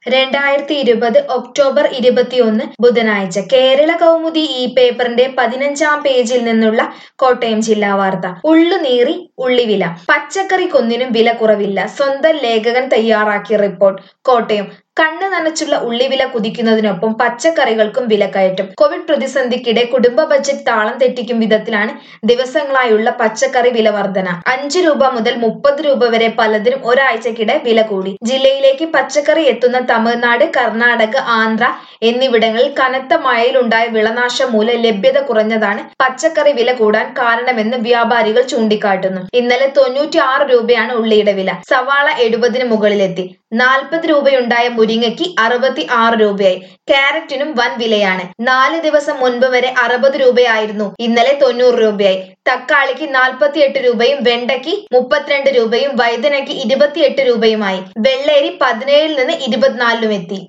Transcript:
രണ്ടായിരത്തി ഇരുപത് ഒക്ടോബർ ഇരുപത്തിയൊന്ന് ബുധനാഴ്ച കേരള കൗമുദി ഈ പേപ്പറിന്റെ പതിനഞ്ചാം പേജിൽ നിന്നുള്ള കോട്ടയം ജില്ലാ വാർത്ത ഉള്ളുനീറി ഉള്ളിവില പച്ചക്കറിക്കൊന്നിനും വില കുറവില്ല സ്വന്തം ലേഖകൻ തയ്യാറാക്കിയ റിപ്പോർട്ട് കോട്ടയം കണ്ണ് നനച്ചുള്ള ഉള്ളിവില കുതിക്കുന്നതിനൊപ്പം പച്ചക്കറികൾക്കും വിലക്കയറ്റം കോവിഡ് പ്രതിസന്ധിക്കിടെ കുടുംബ ബജറ്റ് താളം തെറ്റിക്കും വിധത്തിലാണ് ദിവസങ്ങളായുള്ള പച്ചക്കറി വില വർധന അഞ്ച് രൂപ മുതൽ മുപ്പത് രൂപ വരെ പലതിനും ഒരാഴ്ചക്കിടെ വില കൂടി ജില്ലയിലേക്ക് പച്ചക്കറി എത്തുന്ന തമിഴ്നാട് കർണാടക ആന്ധ്ര എന്നിവിടങ്ങളിൽ കനത്ത മഴയിലുണ്ടായ വിളനാശം മൂലം ലഭ്യത കുറഞ്ഞതാണ് പച്ചക്കറി വില കൂടാൻ കാരണമെന്ന് വ്യാപാരികൾ ചൂണ്ടിക്കാട്ടുന്നു ഇന്നലെ തൊണ്ണൂറ്റി ആറ് രൂപയാണ് ഉള്ളിയുടെ വില സവാള എഴുപതിന് മുകളിലെത്തി നാൽപ്പത് രൂപയുണ്ടായ മുരിങ്ങയ്ക്ക് അറുപത്തി ആറ് രൂപയായി ക്യാരറ്റിനും വൻ വിലയാണ് നാല് ദിവസം മുൻപ് വരെ അറുപത് രൂപയായിരുന്നു ഇന്നലെ തൊണ്ണൂറ് രൂപയായി തക്കാളിക്ക് നാൽപ്പത്തിയെട്ട് രൂപയും വെണ്ടയ്ക്ക് മുപ്പത്തിരണ്ട് രൂപയും വൈദ്യനയ്ക്ക് ഇരുപത്തിയെട്ട് രൂപയുമായി വെള്ളേരി പതിനേഴിൽ നിന്ന് ഇരുപത്തിനാലിലും എത്തി